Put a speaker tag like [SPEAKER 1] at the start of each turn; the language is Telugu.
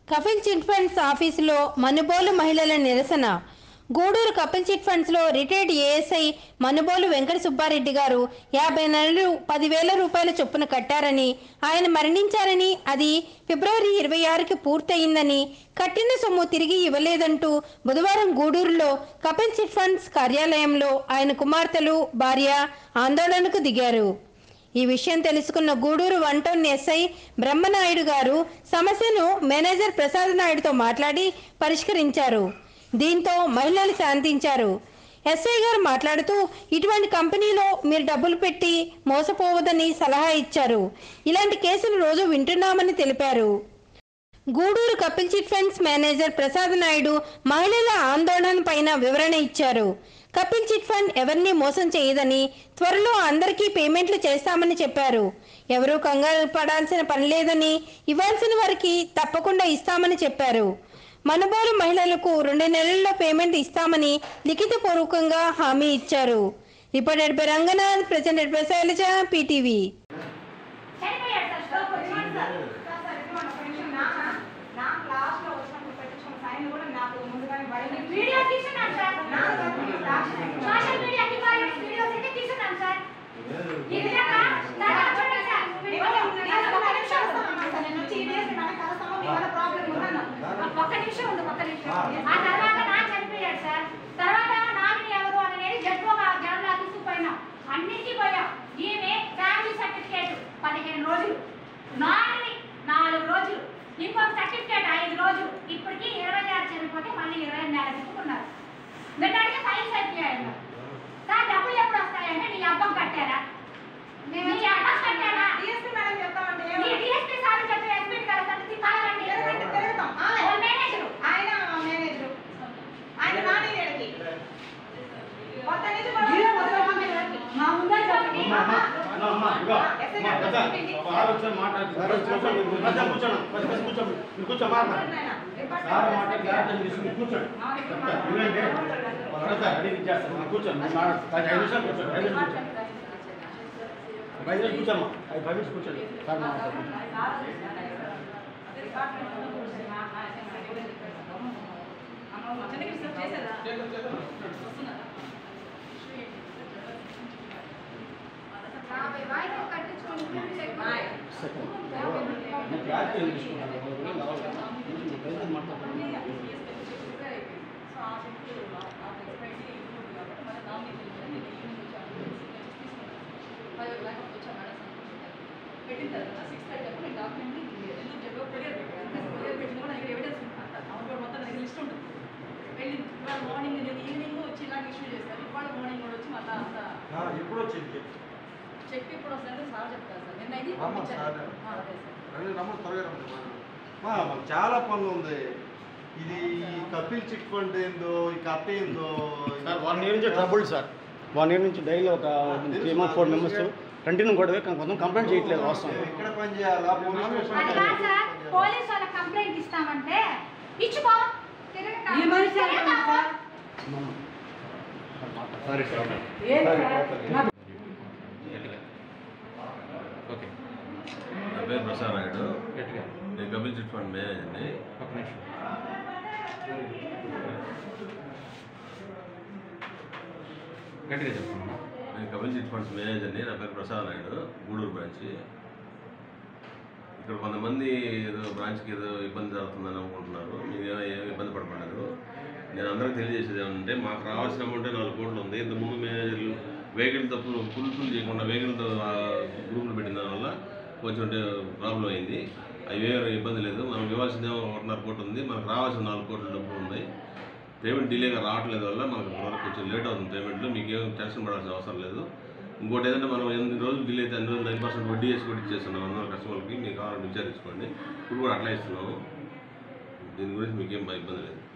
[SPEAKER 1] కపిల్ చిట్ ఫండ్స్ ఆఫీసులో మనుబోలు మహిళల నిరసన గూడూరు కపిల్ చిట్ ఫండ్స్లో రిటైర్డ్ ఏఎస్ఐ మనుబోలు వెంకట సుబ్బారెడ్డి గారు యాభై నెలలు పదివేల రూపాయల చొప్పున కట్టారని ఆయన మరణించారని అది ఫిబ్రవరి ఇరవై ఆరుకి పూర్తయిందని కట్టిన సొమ్ము తిరిగి ఇవ్వలేదంటూ బుధవారం గూడూరులో కపిల్ చిట్ ఫండ్స్ కార్యాలయంలో ఆయన కుమార్తెలు భార్య ఆందోళనకు దిగారు ఈ విషయం తెలుసుకున్న Gudur one town SI Brahmanaidu garu సమస్యను మేనేజర్ ప్రసాద్ నాయుడుతో మాట్లాడి పరిష్కరించారు దీంతో మహిళలు శాంతించారు ఎస్ఐ గారు మాట్లాడుతూ ఇటువంటి కంపెనీలో మీరు డబ్బులు పెట్టి మోసపోవద్దని సలహా ఇచ్చారు ఇలాంటి కేసులు రోజు వింటున్నామని తెలిపారు Gudur Kapil chit funds manager Prasad Naidu మహిళల ఆందోళన పైన వివరణ ఇచ్చారు కపిల్ చిట్ ఫండ్ ఎవరిని మోసం చేయదని త్వరలో అందరికీ పేమెంట్లు చేస్తామని చెప్పారు ఎవరూ కంగారు పడాల్సిన పని లేదని ఇవ్వాల్సిన వారికి తప్పకుండా ఇస్తామని చెప్పారు మనబోలు మహిళలకు రెండు నెలల్లో పేమెంట్ ఇస్తామని లిఖితపూర్వకంగా హామీ ఇచ్చారు reported by Ranganath president by Sailaja PTV
[SPEAKER 2] చనిపోయాడు సార్ స్ట్రోక్ వచ్చింది సార్ సార్ సార్ ఇదిగోండి ఒక నిమిషం నాన్న నాకు లాస్ట్ లో వచ్చినప్పుడు పెట్టించుకున్న సైన్ కూడా నాకు ముందుగానే పడింది వీడియో తీసుకున్నాను సార్ సోషల్ మీడియాకి ఫార్వర్డ్ వీడియోస్ అయితే తీసుకున్నాను సార్ ఈ విధంగా తర్వాత చూడండి సార్ ఒక నిమిషం వస్తానమ్మా సార్ నేను వచ్చి ఈ డేస్ నాకు కలుస్తాము మీ వల్ల ప్రాబ్లం ఉందన్న ఒక్క నిమిషం ఉంది ఒక్క నిమిషం ఆ తర్వాత నా చనిపోయాడు సార్ తర్వాత నామిని ఎవరు అనేది జడ్జి ఒక జనరల్ ఆఫీస్కి పోయినాం అన్నింటికి పోయాం ఈమె ఫ్యామిలీ సర్టిఫికేట్ పదిహేను రోజులు నామిని నాలుగు రోజులు ఇంకొక సర్టిఫికేట్ ఐదు రోజులు ఇప్పటికి ఇరవై ఆరు చనిపోతే మళ్ళీ ఇరవై నెల తిప్పుకున్నారు నిన్నటికి ఫైల్స్ అయిపోయాయి సార్ డబ్బులు ఎప్పుడు వస్తాయంటే నీ అబ్బం కట్టారా నీ అబ్బం కట్టారా
[SPEAKER 3] డిఎస్పీ మేడం చెప్తామంటే
[SPEAKER 2] నీ
[SPEAKER 3] ఏమో
[SPEAKER 2] డిఎస్పీ సార్ చెప్పి ఎస్పీ గారు సంతతి కావాలండి
[SPEAKER 3] తిరగండి, తిరుగుతాం. ఆ,
[SPEAKER 2] వాళ్ళ మేనేజరు
[SPEAKER 3] ఆయన మేనేజర్ ఆయన రాని నేడికి కొత్త నుంచి కూడా
[SPEAKER 2] మా ముందే చెప్పండి
[SPEAKER 4] కూర్చోమ్మా ఐదు పది నిమిషాలు కూర్చోండి సార్ మాట్లాడుతున్నాను
[SPEAKER 2] యాభై వాయిదాలు కట్టించుకొని
[SPEAKER 5] పెట్టిన తర్వాత సిక్స్ థర్టీ అప్పుడు నేను డాక్యుమెంట్ని ఎందుకు చెప్పి కొరియర్ పెట్టాను కొరియర్ పెట్టిన కూడా నాకు ఎవిడెన్స్ ఉంటుంది అవును కూడా మొత్తం నాకు లిస్ట్ ఉంటుంది వెళ్ళింది ఇవాళ మార్నింగ్ నేను ఈవినింగ్ వచ్చి ఇలాంటి ఇష్యూ చేస్తాను ఇవాళ మార్నింగ్ కూడా వచ్చి మళ్ళీ అంతా
[SPEAKER 4] ఎప్పుడు వచ్చింది
[SPEAKER 5] చెక్ ఇప్పుడు వస్తుందంటే సార్ చెప్తారు సార్ నిన్న ఇది
[SPEAKER 6] అమ్మ,
[SPEAKER 5] పంపించాను
[SPEAKER 6] సార్.
[SPEAKER 5] ఆ, అదే సార్
[SPEAKER 6] రండి రమ్మని త్వరగా రమ్మని మా మాకు చాలా పనులు ఉంది ఇది ఈ కపిల్ చిట్ ఫండ్ ఏందో ఈ కథ ఏందో
[SPEAKER 4] సార్ వన్ ఇయర్ నుంచి ట్రబుల్ సార్ వన్ ఇయర్ నుంచి డైలీ ఒక three month four members continue కూడా కొంచెం కంప్లైంట్ చేయట్లేదు వాస్తవం
[SPEAKER 6] ఎక్కడ పని చేయాలా పోలీస్ స్టేషన్
[SPEAKER 2] అది కాదు సార్ పోలీస్ వాళ్ళ కంప్లైంట్ ఇస్తామంటే ఇచ్చుకో
[SPEAKER 3] ఈ మనిషి అంటున్నాడు సార్.
[SPEAKER 4] సరే సార్
[SPEAKER 7] ఓకే నా పేరు ప్రసాద్ నాయుడు
[SPEAKER 4] గట్టిగా
[SPEAKER 7] నేను కపిల్ చిట్ ఫండ్ మేనేజర్ని
[SPEAKER 4] ఒక నిమిషం గట్టిగా చెప్పండి
[SPEAKER 7] నేను కపిల్ చిట్ ఫండ్స్ మేనేజర్ని నా పేరు ప్రసాద్ నాయుడు గూడూరు బ్రాంచ్ ఇక్కడ కొంతమంది ఏదో బ్రాంచ్కి ఏదో ఇబ్బంది జరుగుతుందని అనుకుంటున్నారు మీరు ఏ- ఏం ఇబ్బంది పడకూడదు నేను అందరికీ తెలియజేసేది ఏమంటే మాకు రావాల్సిన అమౌంటే నాలుగు కోట్లు ఉంది ఇంతకుముందు మేనేజర్లు వెహికల్ తప్పులు ఫుల్ ఫుల్ చేయకుండా వెహికల్తో గ్రూపులు పెట్టిన దానివల్ల కొంచెం ప్రాబ్లం అయింది అవి వేరే ఇబ్బంది లేదు మనకు ఇవ్వాల్సిందే ఒకటిన్నర కోట్లు ఉంది మనకు రావాల్సిన నాలుగు కోట్ల డబ్బులు ఉన్నాయి పేమెంట్ డిలేగా రావట్లేదు వల్ల మనకు ఇప్పటివరకు కొంచెం లేట్ అవుతుంది పేమెంట్లో మీకు ఏం టెన్షన్ పడాల్సిన అవసరం లేదు ఇంకోటి ఏంటంటే మనం ఎన్ని రోజులు డిలే అయితే అన్ని రోజులు నైన్ పర్సెంట్ వడ్డీ వేసి కూడా ఇచ్చేస్తున్నాం అందరూ కస్టమర్కి మీకు కావాలని విచారించుకోండి ఇప్పుడు కూడా అట్లా ఇస్తున్నాము దీని గురించి మీకేం ఇబ్బంది లేదు